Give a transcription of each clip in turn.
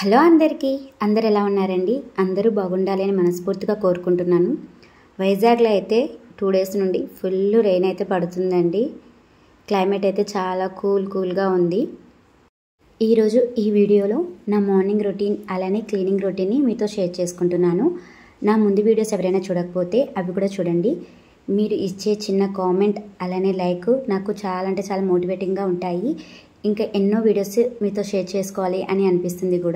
hello అందరికీ అందరు ఎలా ఉన్నారండి అందరూ బాగుండాలి అని మనస్ఫూర్తిగా కోరుకుంటున్నాను వైజాగ్లో అయితే టూ డేస్ నుండి ఫుల్ రెయిన్ అయితే పడుతుందండి క్లైమేట్ అయితే చాలా కూల్ కూల్గా ఉంది ఈరోజు ఈ వీడియోలో నా మార్నింగ్ రొటీన్ అలానే క్లీనింగ్ రొటీన్ని మీతో షేర్ చేసుకుంటున్నాను నా ముందు వీడియోస్ ఎవరైనా చూడకపోతే అవి కూడా చూడండి మీరు ఇచ్చే చిన్న కామెంట్ అలానే లైక్ నాకు చాలా అంటే చాలా మోటివేటింగ్గా ఉంటాయి ఇంకా ఎన్నో వీడియోస్ మీతో షేర్ చేసుకోవాలి అని అనిపిస్తుంది కూడా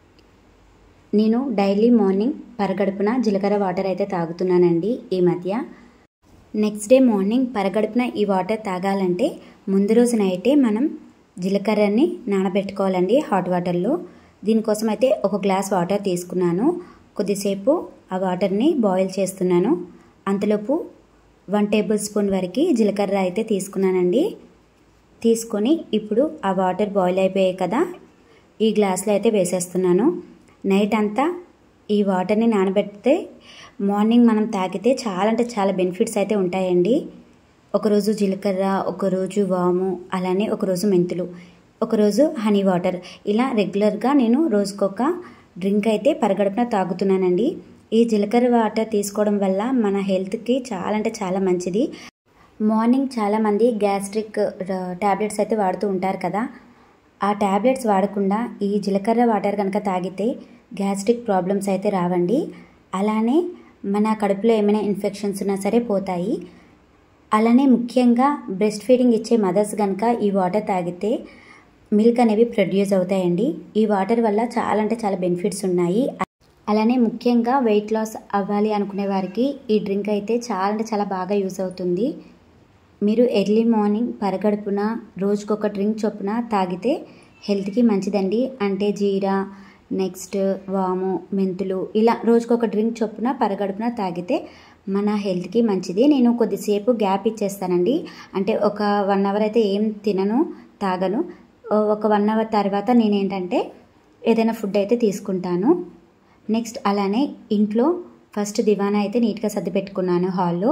నేను డైలీ మార్నింగ్ పరగడుపున జీలకర్ర వాటర్ అయితే తాగుతున్నానండి ఈ మధ్య నెక్స్ట్ డే మార్నింగ్ పరగడుపున ఈ వాటర్ తాగాలంటే ముందు రోజు నైటే మనం జీలకర్రని నానబెట్టుకోవాలండి హాట్ వాటర్లో దీనికోసం అయితే ఒక గ్లాస్ వాటర్ తీసుకున్నాను కొద్దిసేపు ఆ వాటర్ని బాయిల్ చేస్తున్నాను అంతలోపు వన్ టేబుల్ స్పూన్ వరకు జీలకర్ర అయితే తీసుకున్నానండి తీసుకొని ఇప్పుడు ఆ వాటర్ బాయిల్ అయిపోయాయి కదా ఈ గ్లాస్లో అయితే వేసేస్తున్నాను నైట్ అంతా ఈ వాటర్ని నానబెడితే మార్నింగ్ మనం తాగితే చాలా అంటే చాలా బెనిఫిట్స్ అయితే ఉంటాయండి ఒకరోజు జీలకర్ర ఒకరోజు వాము అలానే ఒకరోజు మెంతులు ఒకరోజు హనీ వాటర్ ఇలా రెగ్యులర్గా నేను రోజుకొక డ్రింక్ అయితే పరగడుపున తాగుతున్నానండి ఈ జీలకర్ర వాటర్ తీసుకోవడం వల్ల మన హెల్త్కి చాలా అంటే చాలా మంచిది మార్నింగ్ చాలామంది గ్యాస్ట్రిక్ ట్యాబ్లెట్స్ అయితే వాడుతూ ఉంటారు కదా ఆ ట్యాబ్లెట్స్ వాడకుండా ఈ జీలకర్ర వాటర్ కనుక తాగితే గ్యాస్ట్రిక్ ప్రాబ్లమ్స్ అయితే రావండి అలానే మన కడుపులో ఏమైనా ఇన్ఫెక్షన్స్ ఉన్నా సరే పోతాయి అలానే ముఖ్యంగా బ్రెస్ట్ ఫీడింగ్ ఇచ్చే మదర్స్ కనుక ఈ వాటర్ తాగితే మిల్క్ అనేవి ప్రొడ్యూస్ అవుతాయండి ఈ వాటర్ వల్ల చాలా అంటే చాలా బెనిఫిట్స్ ఉన్నాయి అలానే ముఖ్యంగా వెయిట్ లాస్ అవ్వాలి అనుకునే వారికి ఈ డ్రింక్ అయితే చాలా అంటే చాలా బాగా యూస్ అవుతుంది మీరు ఎర్లీ మార్నింగ్ పరగడుపున రోజుకొక డ్రింక్ చొప్పున తాగితే హెల్త్కి మంచిదండి అంటే జీరా నెక్స్ట్ వాము మెంతులు ఇలా రోజుకొక డ్రింక్ చొప్పున పరగడుపున తాగితే మన హెల్త్కి మంచిది నేను కొద్దిసేపు గ్యాప్ ఇచ్చేస్తానండి అంటే ఒక వన్ అవర్ అయితే ఏం తినను తాగను ఒక వన్ అవర్ తర్వాత నేనేంటంటే ఏదైనా ఫుడ్ అయితే తీసుకుంటాను నెక్స్ట్ అలానే ఇంట్లో ఫస్ట్ దివానా అయితే నీట్గా సర్ది పెట్టుకున్నాను హాల్లో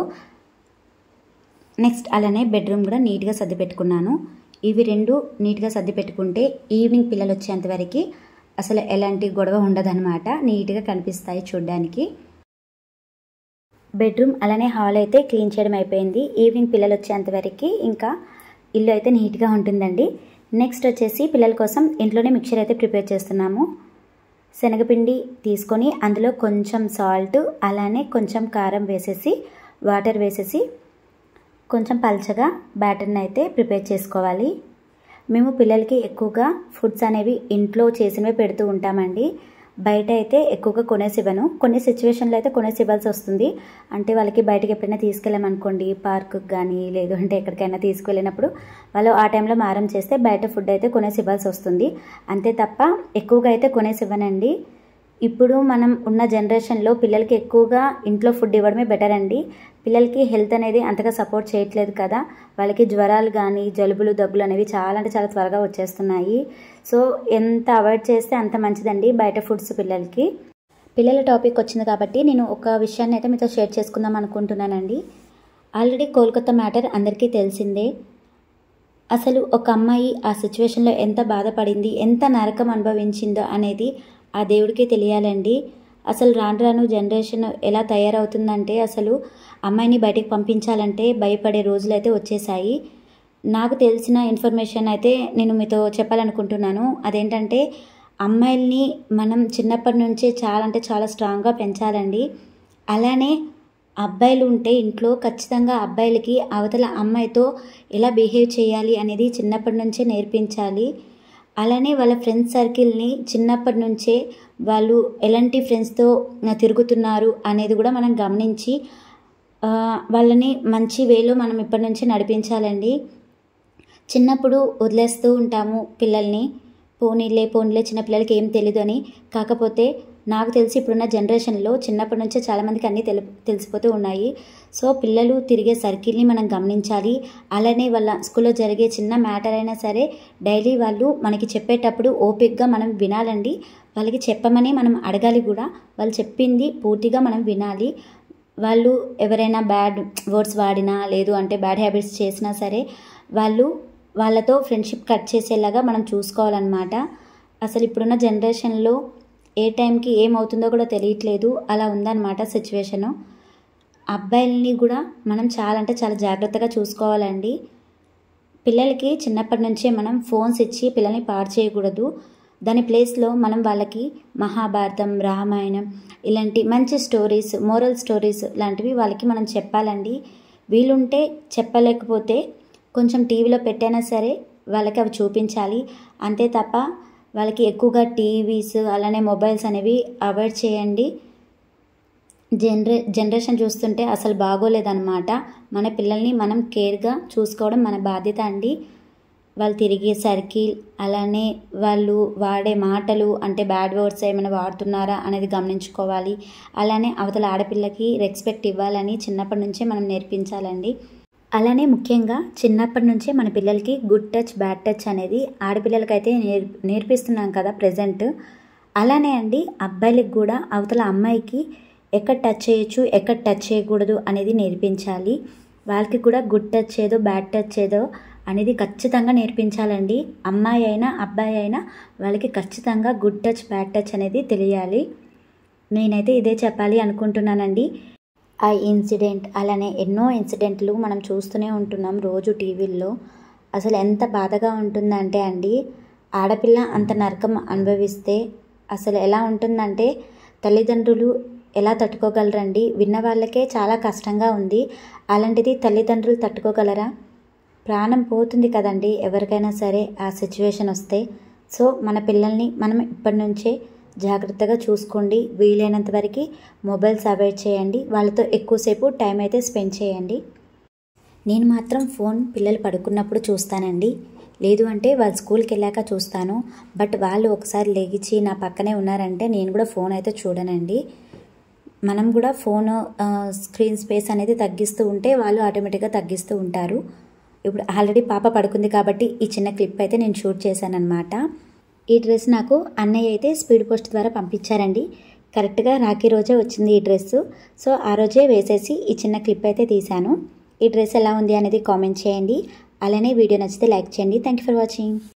నెక్స్ట్ అలానే బెడ్రూమ్ కూడా నీట్గా సర్ది పెట్టుకున్నాను ఇవి రెండు నీట్గా సర్ది పెట్టుకుంటే ఈవినింగ్ పిల్లలు వచ్చేంతవరకు అసలు ఎలాంటి గొడవ ఉండదన్నమాట నీట్గా కనిపిస్తాయి చూడ్డానికి బెడ్రూమ్ అలానే హాల్ అయితే క్లీన్ చేయడం అయిపోయింది ఈవినింగ్ పిల్లలు వచ్చేంతవరకు ఇంకా ఇల్లు అయితే నీట్గా ఉంటుందండి నెక్స్ట్ వచ్చేసి పిల్లల కోసం ఇంట్లోనే మిక్చర్ అయితే ప్రిపేర్ చేస్తున్నాము శనగపిండి తీసుకొని అందులో కొంచెం సాల్ట్ అలానే కొంచెం కారం వేసేసి వాటర్ వేసేసి కొంచెం పల్చగా బ్యాటర్ని అయితే ప్రిపేర్ చేసుకోవాలి మేము పిల్లలకి ఎక్కువగా ఫుడ్స్ అనేవి ఇంట్లో చేసినవే పెడుతూ ఉంటామండి బయట అయితే ఎక్కువగా కొనేసి ఇవ్వను కొన్ని సిచ్యువేషన్లో అయితే కొనేసి ఇవ్వాల్సి వస్తుంది అంటే వాళ్ళకి బయటకి ఎప్పుడైనా తీసుకెళ్ళామనుకోండి పార్కుకి కానీ లేదు అంటే ఎక్కడికైనా తీసుకువెళ్ళినప్పుడు వాళ్ళు ఆ టైంలో మారం చేస్తే బయట ఫుడ్ అయితే కొనేసి ఇవ్వాల్సి వస్తుంది అంతే తప్ప ఎక్కువగా అయితే కొనేసి ఇవ్వనండి ఇప్పుడు మనం ఉన్న జనరేషన్లో పిల్లలకి ఎక్కువగా ఇంట్లో ఫుడ్ ఇవ్వడమే బెటర్ అండి పిల్లలకి హెల్త్ అనేది అంతగా సపోర్ట్ చేయట్లేదు కదా వాళ్ళకి జ్వరాలు కానీ జలుబులు దగ్గులు అనేవి చాలా అంటే చాలా త్వరగా వచ్చేస్తున్నాయి సో ఎంత అవాయిడ్ చేస్తే అంత మంచిదండి బయట ఫుడ్స్ పిల్లలకి పిల్లల టాపిక్ వచ్చింది కాబట్టి నేను ఒక విషయాన్ని అయితే మీతో షేర్ చేసుకుందాం అనుకుంటున్నానండి ఆల్రెడీ కోల్కతా మ్యాటర్ అందరికీ తెలిసిందే అసలు ఒక అమ్మాయి ఆ సిచ్యువేషన్లో ఎంత బాధపడింది ఎంత నరకం అనుభవించిందో అనేది ఆ దేవుడికే తెలియాలండి అసలు రాను రాను జనరేషన్ ఎలా తయారవుతుందంటే అసలు అమ్మాయిని బయటికి పంపించాలంటే భయపడే రోజులు అయితే వచ్చేసాయి నాకు తెలిసిన ఇన్ఫర్మేషన్ అయితే నేను మీతో చెప్పాలనుకుంటున్నాను అదేంటంటే అమ్మాయిల్ని మనం చిన్నప్పటి నుంచే చాలా అంటే చాలా స్ట్రాంగ్గా పెంచాలండి అలానే అబ్బాయిలు ఉంటే ఇంట్లో ఖచ్చితంగా అబ్బాయిలకి అవతల అమ్మాయితో ఎలా బిహేవ్ చేయాలి అనేది చిన్నప్పటి నుంచే నేర్పించాలి అలానే వాళ్ళ ఫ్రెండ్స్ సర్కిల్ని చిన్నప్పటి నుంచే వాళ్ళు ఎలాంటి ఫ్రెండ్స్తో తిరుగుతున్నారు అనేది కూడా మనం గమనించి వాళ్ళని మంచి వేలో మనం ఇప్పటి నుంచి నడిపించాలండి చిన్నప్పుడు వదిలేస్తూ ఉంటాము పిల్లల్ని పోనీలే పోనీలే చిన్నపిల్లలకి ఏం తెలియదు అని కాకపోతే నాకు తెలిసి ఇప్పుడున్న జనరేషన్లో చిన్నప్పటి నుంచే చాలామందికి అన్నీ తెలి తెలిసిపోతూ ఉన్నాయి సో పిల్లలు తిరిగే సర్కిల్ని మనం గమనించాలి అలానే వాళ్ళ స్కూల్లో జరిగే చిన్న మ్యాటర్ అయినా సరే డైలీ వాళ్ళు మనకి చెప్పేటప్పుడు ఓపిక్గా మనం వినాలండి వాళ్ళకి చెప్పమని మనం అడగాలి కూడా వాళ్ళు చెప్పింది పూర్తిగా మనం వినాలి వాళ్ళు ఎవరైనా బ్యాడ్ వర్డ్స్ వాడినా లేదు అంటే బ్యాడ్ హ్యాబిట్స్ చేసినా సరే వాళ్ళు వాళ్ళతో ఫ్రెండ్షిప్ కట్ చేసేలాగా మనం చూసుకోవాలన్నమాట అసలు ఇప్పుడున్న జనరేషన్లో ఏ టైంకి ఏమవుతుందో కూడా తెలియట్లేదు అలా ఉందన్నమాట సిచ్యువేషను అబ్బాయిలని కూడా మనం చాలా అంటే చాలా జాగ్రత్తగా చూసుకోవాలండి పిల్లలకి చిన్నప్పటి నుంచే మనం ఫోన్స్ ఇచ్చి పిల్లల్ని పాడు చేయకూడదు దాని ప్లేస్లో మనం వాళ్ళకి మహాభారతం రామాయణం ఇలాంటి మంచి స్టోరీస్ మోరల్ స్టోరీస్ లాంటివి వాళ్ళకి మనం చెప్పాలండి వీలుంటే చెప్పలేకపోతే కొంచెం టీవీలో పెట్టైనా సరే వాళ్ళకి అవి చూపించాలి అంతే తప్ప వాళ్ళకి ఎక్కువగా టీవీస్ అలానే మొబైల్స్ అనేవి అవాయిడ్ చేయండి జనరే జనరేషన్ చూస్తుంటే అసలు బాగోలేదన్నమాట మన పిల్లల్ని మనం కేర్గా చూసుకోవడం మన బాధ్యత అండి వాళ్ళు తిరిగే సర్కిల్ అలానే వాళ్ళు వాడే మాటలు అంటే బ్యాడ్ వర్డ్స్ ఏమైనా వాడుతున్నారా అనేది గమనించుకోవాలి అలానే అవతల ఆడపిల్లకి రెస్పెక్ట్ ఇవ్వాలని చిన్నప్పటి నుంచే మనం నేర్పించాలండి అలానే ముఖ్యంగా చిన్నప్పటి నుంచే మన పిల్లలకి గుడ్ టచ్ బ్యాడ్ టచ్ అనేది ఆడపిల్లలకైతే నేర్ నేర్పిస్తున్నాం కదా ప్రజెంట్ అలానే అండి అబ్బాయిలకు కూడా అవతల అమ్మాయికి ఎక్కడ టచ్ చేయొచ్చు ఎక్కడ టచ్ చేయకూడదు అనేది నేర్పించాలి వాళ్ళకి కూడా గుడ్ టచ్ ఏదో బ్యాడ్ టచ్ ఏదో అనేది ఖచ్చితంగా నేర్పించాలండి అమ్మాయి అయినా అబ్బాయి అయినా వాళ్ళకి ఖచ్చితంగా గుడ్ టచ్ బ్యాడ్ టచ్ అనేది తెలియాలి నేనైతే ఇదే చెప్పాలి అనుకుంటున్నానండి ఆ ఇన్సిడెంట్ అలానే ఎన్నో ఇన్సిడెంట్లు మనం చూస్తూనే ఉంటున్నాం రోజు టీవీల్లో అసలు ఎంత బాధగా ఉంటుందంటే అండి ఆడపిల్ల అంత నరకం అనుభవిస్తే అసలు ఎలా ఉంటుందంటే తల్లిదండ్రులు ఎలా తట్టుకోగలరండి విన్న వాళ్ళకే చాలా కష్టంగా ఉంది అలాంటిది తల్లిదండ్రులు తట్టుకోగలరా ప్రాణం పోతుంది కదండి ఎవరికైనా సరే ఆ సిచ్యువేషన్ వస్తే సో మన పిల్లల్ని మనం ఇప్పటి నుంచే జాగ్రత్తగా చూసుకోండి వీలైనంత వరకు మొబైల్స్ అవాయిడ్ చేయండి వాళ్ళతో ఎక్కువసేపు టైం అయితే స్పెండ్ చేయండి నేను మాత్రం ఫోన్ పిల్లలు పడుకున్నప్పుడు చూస్తానండి లేదు అంటే వాళ్ళు స్కూల్కి వెళ్ళాక చూస్తాను బట్ వాళ్ళు ఒకసారి లేచి నా పక్కనే ఉన్నారంటే నేను కూడా ఫోన్ అయితే చూడనండి మనం కూడా ఫోన్ స్క్రీన్ స్పేస్ అనేది తగ్గిస్తూ ఉంటే వాళ్ళు ఆటోమేటిక్గా తగ్గిస్తూ ఉంటారు ఇప్పుడు ఆల్రెడీ పాప పడుకుంది కాబట్టి ఈ చిన్న క్లిప్ అయితే నేను షూట్ చేశానమాట ఈ డ్రెస్ నాకు అన్నయ్య అయితే స్పీడ్ పోస్ట్ ద్వారా పంపించారండి కరెక్ట్గా రాఖీ రోజే వచ్చింది ఈ డ్రెస్ సో ఆ రోజే వేసేసి ఈ చిన్న క్లిప్ అయితే తీశాను ఈ డ్రెస్ ఎలా ఉంది అనేది కామెంట్ చేయండి అలానే వీడియో నచ్చితే లైక్ చేయండి థ్యాంక్ యూ ఫర్ వాచింగ్